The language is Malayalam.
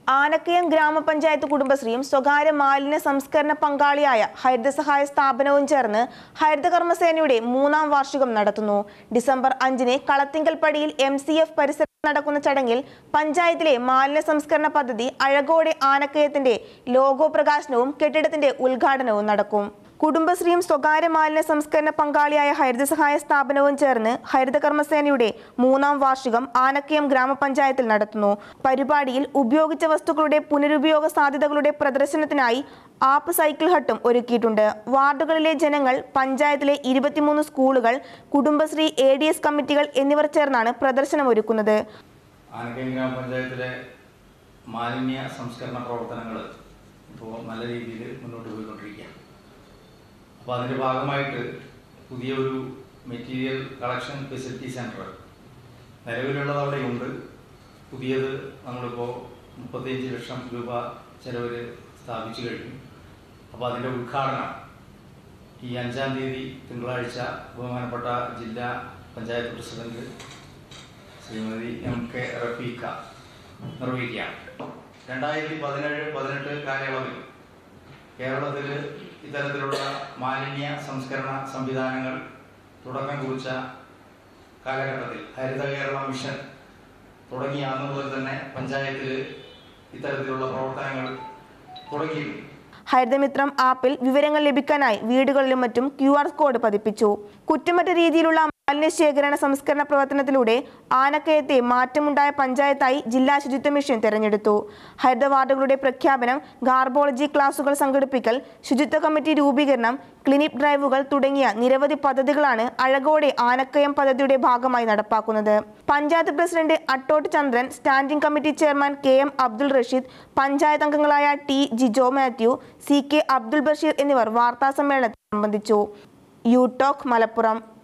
ആനക്കയം ഗ്രാമപഞ്ചായത്ത് കുടുംബശ്രീയും സ്വകാര്യ മാലിന്യ സംസ്കരണ പങ്കാളിയായ ഹരിതസഹായ സ്ഥാപനവും ചേർന്ന് ഹരിതകർമ്മസേനയുടെ മൂന്നാം വാർഷികം നടത്തുന്നു ഡിസംബർ അഞ്ചിന് കളത്തിങ്കൽപ്പടിയിൽ എം സി എഫ് പരിസരത്ത് നടക്കുന്ന ചടങ്ങിൽ പഞ്ചായത്തിലെ മാലിന്യ സംസ്കരണ പദ്ധതി അഴകോടെ ആനക്കയത്തിന്റെ ലോഗോ പ്രകാശനവും കെട്ടിടത്തിന്റെ ഉദ്ഘാടനവും നടക്കും കുടുംബശ്രീയും സ്വകാര്യ മാലിന്യ സംസ്കരണ പങ്കാളിയായ ഹരിതസഹായ സ്ഥാപനവും ചേർന്ന് ഹരിതകർമ്മസേനയുടെ മൂന്നാം വാർഷികം ആനക്കയം ഗ്രാമപഞ്ചായത്തിൽ നടത്തുന്നു പരിപാടിയിൽ ഉപയോഗിച്ച വസ്തുക്കളുടെ പുനരുപയോഗ സാധ്യതകളുടെ പ്രദർശനത്തിനായി ആപ്പ് സൈക്കിൾ ഹട്ടും ഒരുക്കിയിട്ടുണ്ട് വാർഡുകളിലെ ജനങ്ങൾ പഞ്ചായത്തിലെ ഇരുപത്തിമൂന്ന് സ്കൂളുകൾ കുടുംബശ്രീ എ ഡി എസ് കമ്മിറ്റികൾ എന്നിവർ ചേർന്നാണ് പ്രദർശനം ഒരുക്കുന്നത് ആനക്കയം ഗ്രാമപഞ്ചായത്തിലെ മാലിന്യ സംസ്കരണ പ്രവർത്തനങ്ങൾ ഇപ്പോൾ നല്ല രീതിയിൽ മുന്നോട്ട് പോയിക്കൊണ്ടിരിക്കുകയാണ് അപ്പോൾ അതിൻ്റെ ഭാഗമായിട്ട് പുതിയൊരു മെറ്റീരിയൽ കളക്ഷൻ ഫെസിലിറ്റി സെൻറ്റർ നിലവിലുള്ളത് അവിടെയുണ്ട് പുതിയത് നമ്മളിപ്പോൾ മുപ്പത്തിയഞ്ച് ലക്ഷം രൂപ ചെലവിൽ സ്ഥാപിച്ചു കഴിഞ്ഞു അപ്പോൾ അതിൻ്റെ ഉദ്ഘാടനം ഈ അഞ്ചാം തീയതി തിങ്കളാഴ്ച ബഹുമാനപ്പെട്ട ജില്ലാ panchayat president Shrimati M K Rafeeqa നിർവഹിക്കുകയാണ് രണ്ടായിരത്തി പതിനേഴ് പതിനെട്ട് കാലയളവിൽ കേരളത്തിൽ ഇത്തരത്തിലുള്ള മാലിന്യ സംസ്കരണ സംവിധാനങ്ങൾ തുടക്കം കുറിച്ച കാലഘട്ടത്തിൽ ഹരിത കേരള മിഷൻ തുടങ്ങിയ അന്ന് മുതൽ തന്നെ പഞ്ചായത്തിൽ ഇത്തരത്തിലുള്ള പ്രവർത്തനങ്ങൾ തുടങ്ങിയിരുന്നു ഹരിതമിത്രം ആപ്പിൽ വിവരങ്ങൾ ലഭിക്കാനായി വീടുകളിലും മറ്റും ക്യു ആർ കോഡ് പതിപ്പിച്ചു കുറ്റമറ്റ രീതിയിലുള്ള മാലിന്യ ശേഖരണ സംസ്കരണ പ്രവർത്തനത്തിലൂടെ ആനക്കയത്തെ മാറ്റമുണ്ടായ പഞ്ചായത്തായി ജില്ലാ ശുചിത്വ മിഷൻ തെരഞ്ഞെടുത്തു ഹരിത വാർഡുകളുടെ പ്രഖ്യാപനം ഗാർബോളജി ക്ലാസുകൾ സംഘടിപ്പിക്കൽ ശുചിത്വ കമ്മിറ്റി രൂപീകരണം ക്ലിനിക് ഡ്രൈവുകൾ തുടങ്ങിയ നിരവധി പദ്ധതികളാണ് അഴകോടെ ആനക്കയം പദ്ധതിയുടെ ഭാഗമായി നടപ്പാക്കുന്നത് panchayat president Attott Chandran standing committee chairman K M Abdul Rasheed panchayat അംഗങ്ങളായ T Jijo Mathew C K Abdul Basheer എന്നിവർ വാർത്താ സമ്മേളനത്തിൽ സംബന്ധിച്ചു യു ടോക്ക് മലപ്പുറം